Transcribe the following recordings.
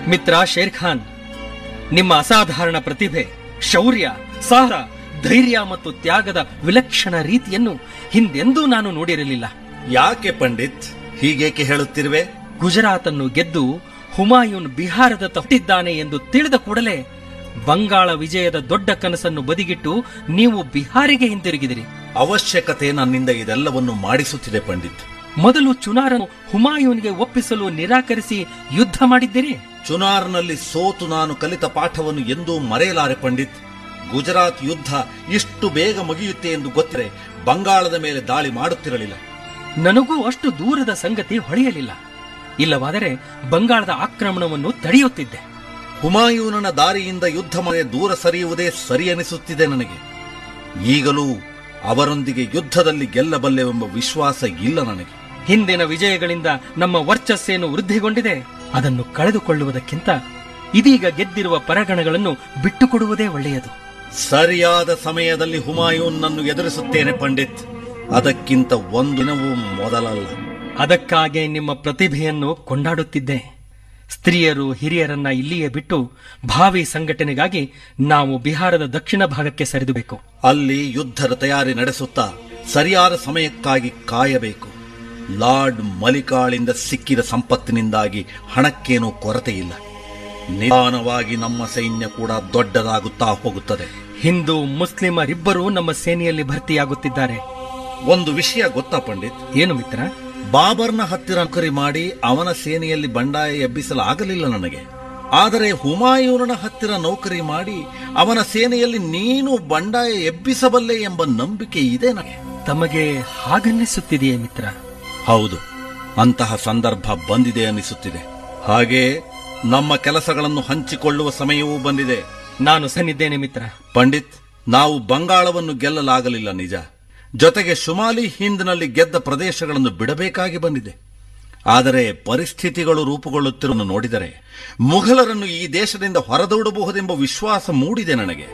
ಮಿತ್ರ share Khan ನಿಮ್ಮ ಅಸಾಧಾರಣ ಪ್ರತಿಭೆ ಶೌರ್ಯ ಸಾಹಸ ಧೈರ್ಯ ಮತ್ತು ತ್ಯಾಗದ ವಿಲಕ್ಷಣ ರೀತಿಯನ್ನು ಹಿಂದೆಂದೂ ನಾನು ನೋಡಿರಲಿಲ್ಲ ಯಾಕೆ ಪಂಡಿತ್ ಹೀಗೇಕೆ ಹೇಳುತ್ತಿರುವೆ ಗುಜರಾತನ್ನು ಗೆದ್ದು ಹುಮಾಯೂನ್ ಬಿಹಾರದ ಹುಟ್ಟಿದ್ದಾನೆ ಎಂದು ತಿಳಿದ ಕೂಡಲೇ ಬಂಗಾಳ ವಿಜಯದ ದೊಡ್ಡ ಕನಸನ್ನು ಬದಿಗಿಟ್ಟು ನೀವು ಬಿಹಾರಿಗೆ ಹಿಂತಿರುಗಿದಿರಿ ಅವಶ್ಯಕತೆ ನನ್ನಿಂದ ಇದೆಲ್ಲವನ್ನು ಮಾಡಿಸುತ್ತಿದೆ ಪಂಡಿತ್ ಮೊದಲು ಚುನಾರನ್ನು ಹುಮಾಯೂನ್ಗೆ ಒಪ್ಪಿಸಲು ನಿರಾಕರಿಸಿ ಯುದ್ಧ ಮಾಡಿದ್ದೀರಿ ಚುನಾರ್ನಲ್ಲಿ ಸೋತು ನಾನು ಕಲಿತ ಪಾಠವನ್ನು ಎಂದೂ ಮರೆಯಲಾರೆ ಪಂಡಿತ್ ಗುಜರಾತ್ ಯುದ್ಧ ಇಷ್ಟು ಬೇಗ ಮುಗಿಯುತ್ತೆ ಎಂದು ಗೊತ್ತಿರೆ ಬಂಗಾಳದ ಮೇಲೆ ದಾಳಿ ಮಾಡುತ್ತಿರಲಿಲ್ಲ ನನಗೂ ಅಷ್ಟು ದೂರದ ಸಂಗತಿ ಹೊಳೆಯಲಿಲ್ಲ ಇಲ್ಲವಾದರೆ ಬಂಗಾಳದ ಆಕ್ರಮಣವನ್ನು ತಡೆಯುತ್ತಿದ್ದೆ ಹುಮಾಯೂನನ ದಾರಿಯಿಂದ ಯುದ್ಧ ಮಾಡಿ ದೂರ ಸರಿಯುವುದೇ ಸರಿ ಅನಿಸುತ್ತಿದೆ ನನಗೆ ಈಗಲೂ ಅವರೊಂದಿಗೆ ಯುದ್ಧದಲ್ಲಿ ಗೆಲ್ಲಬಲ್ಲೆವೆಂಬ ವಿಶ್ವಾಸ ಇಲ್ಲ ನನಗೆ ಹಿಂದಿನ ವಿಜಯಗಳಿಂದ ನಮ್ಮ ವರ್ಚಸ್ಸೇನು ವೃದ್ಧಿಗೊಂಡಿದೆ ಅದನ್ನು ಕಳೆದುಕೊಳ್ಳುವುದಕ್ಕಿಂತ ಇದೀಗ ಗೆದ್ದಿರುವ ಪರಗಣಗಳನ್ನು ಬಿಟ್ಟುಕೊಡುವುದೇ ಒಳ್ಳೆಯದು ಸರಿಯಾದ ಸಮಯದಲ್ಲಿ ಹುಮಾಯೂನ್ನನ್ನು ಎದುರಿಸುತ್ತೇನೆ ಪಂಡಿತ್ ಅದಕ್ಕಿಂತ ಒಂದು ದಿನವೂ ಮೊದಲಲ್ಲ ಅದಕ್ಕಾಗಿ ನಿಮ್ಮ ಪ್ರತಿಭೆಯನ್ನು ಕೊಂಡಾಡುತ್ತಿದ್ದೆ ಸ್ತ್ರೀಯರು ಹಿರಿಯರನ್ನ ಇಲ್ಲಿಯೇ ಬಿಟ್ಟು ಭಾವಿ ಸಂಘಟನೆಗಾಗಿ ನಾವು ಬಿಹಾರದ ದಕ್ಷಿಣ ಭಾಗಕ್ಕೆ ಸರಿದುಬೇಕು ಅಲ್ಲಿ ಯುದ್ಧದ ತಯಾರಿ ನಡೆಸುತ್ತಾ ಸರಿಯಾದ ಸಮಯಕ್ಕಾಗಿ ಕಾಯಬೇಕು ಲಾರ್ಡ್ ಮಲಿಕಾಳಿಂದ ಸಿಕ್ಕಿದ ಸಂಪತ್ತಿನಿಂದಾಗಿ ಹಣಕ್ಕೇನೂ ಕೊರತೆ ಇಲ್ಲ ನಿಧಾನವಾಗಿ ನಮ್ಮ ಸೈನ್ಯ ಕೂಡ ದೊಡ್ಡದಾಗುತ್ತಾ ಹೋಗುತ್ತದೆ ಹಿಂದೂ ಮುಸ್ಲಿಮರಿಬ್ಬರೂ ನಮ್ಮ ಸೇನೆಯಲ್ಲಿ ಭರ್ತಿಯಾಗುತ್ತಿದ್ದಾರೆ ಒಂದು ವಿಷಯ ಗೊತ್ತಾ ಪಂಡಿತ್ ಏನು ಮಿತ್ರ ಬಾಬರ್ನ ಹತ್ತಿರ ನೌಕರಿ ಮಾಡಿ ಅವನ ಸೇನೆಯಲ್ಲಿ ಬಂಡಾಯ ಎಬ್ಬಿಸಲಾಗಲಿಲ್ಲ ನನಗೆ ಆದರೆ ಹುಮಾಯೂನನ ಹತ್ತಿರ ನೌಕರಿ ಮಾಡಿ ಅವನ ಸೇನೆಯಲ್ಲಿ ನೀನು ಬಂಡಾಯ ಎಬ್ಬಿಸಬಲ್ಲೆ ಎಂಬ ನಂಬಿಕೆ ಇದೆ ನನಗೆ ತಮಗೆ ಹಾಗನ್ನಿಸುತ್ತಿದೆಯೇ ಮಿತ್ರ ಹೌದು ಅಂತಹ ಸಂದರ್ಭ ಬಂದಿದೆ ಅನಿಸುತ್ತಿದೆ ಹಾಗೆ ನಮ್ಮ ಕೆಲಸಗಳನ್ನು ಹಂಚಿಕೊಳ್ಳುವ ಸಮಯವೂ ಬಂದಿದೆ ನಾನು ಸನ್ನಿದ್ದೇನೆ ಮಿತ್ರ ಪಂಡಿತ್ ನಾವು ಬಂಗಾಳವನ್ನು ಗೆಲ್ಲಲಾಗಲಿಲ್ಲ ನಿಜ ಜೊತೆಗೆ ಶುಮಾಲಿ ಹಿಂದ್ನಲ್ಲಿ ಗೆದ್ದ ಪ್ರದೇಶಗಳನ್ನು ಬಿಡಬೇಕಾಗಿ ಬಂದಿದೆ ಆದರೆ ಪರಿಸ್ಥಿತಿಗಳು ರೂಪುಗೊಳ್ಳುತ್ತಿರುವುದನ್ನು ನೋಡಿದರೆ ಮುಘಲರನ್ನು ಈ ದೇಶದಿಂದ ಹೊರದೂಡಬಹುದೆಂಬ ವಿಶ್ವಾಸ ಮೂಡಿದೆ ನನಗೆ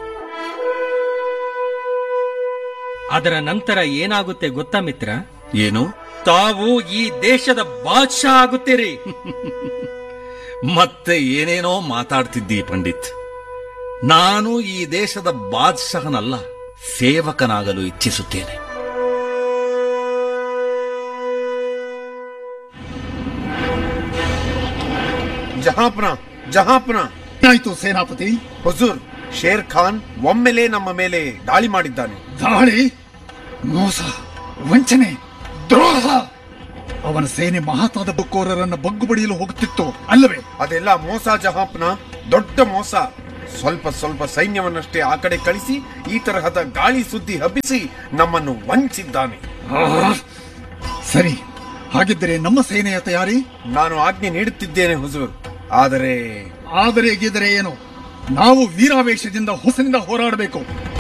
ಅದರ ನಂತರ ಏನಾಗುತ್ತೆ ಗೊತ್ತಾ ಮಿತ್ರ ಏನು ತಾವು ಈ ದೇಶದ ಬಾದ್ಶಾ ಆಗುತ್ತೀರಿ ಮತ್ತೆ ಏನೇನೋ ಮಾತಾಡ್ತಿದ್ದಿ ಪಂಡಿತ್ ನಾನು ಈ ದೇಶದ ಬಾದ್ಶಹನಲ್ಲ ಸೇವಕನಾಗಲು ಇಚ್ಛಿಸುತ್ತೇನೆ ಜಹಾಪನ ಜಹಾಪನ ಏನಾಯ್ತು ಸೇನಾಪತಿ ಹುಜೂರ್ ಶೇರ್ ಖಾನ್ ಒಮ್ಮೆಲೇ ನಮ್ಮ ಮೇಲೆ ದಾಳಿ ಮಾಡಿದ್ದಾನೆ ದಾಳಿ ಮೋಸ ವಂಚನೆ ದ್ರೋಹ ಅವನ ಸೇನೆ ಮಹಾತಾದ ಬುಕ್ಕೋರರನ್ನ ಬಗ್ಗು ಬಡಿಯಲು ಹೋಗುತ್ತಿತ್ತು ಅಲ್ಲವೇ ಅದೆಲ್ಲ ಮೋಸ ಜಹಾಪನ ದೊಡ್ಡ ಮೋಸ ಸ್ವಲ್ಪ ಸ್ವಲ್ಪ ಸೈನ್ಯವನ್ನಷ್ಟೇ ಆ ಕಡೆ ಕಳಿಸಿ ಈ ತರಹದ ಗಾಳಿ ಸುದ್ದಿ ಹಬ್ಬಿಸಿ ನಮ್ಮನ್ನು ವಂಚಿದ್ದಾನೆ ಆಹ್! ಸರಿ ಹಾಗಿದ್ದರೆ ನಮ್ಮ ಸೇನೆಯ ತಯಾರಿ ನಾನು ಆಜ್ಞೆ ನೀಡುತ್ತಿದ್ದೇನೆ ಹುಜೂರ್ ಆದರೆ ಆದರೆ ಗೀದರೆ ಏನು ನಾವು ವೀರಾವೇಶದಿಂದ ಹೊಸನಿಂದ ಹೋರಾಡಬೇಕು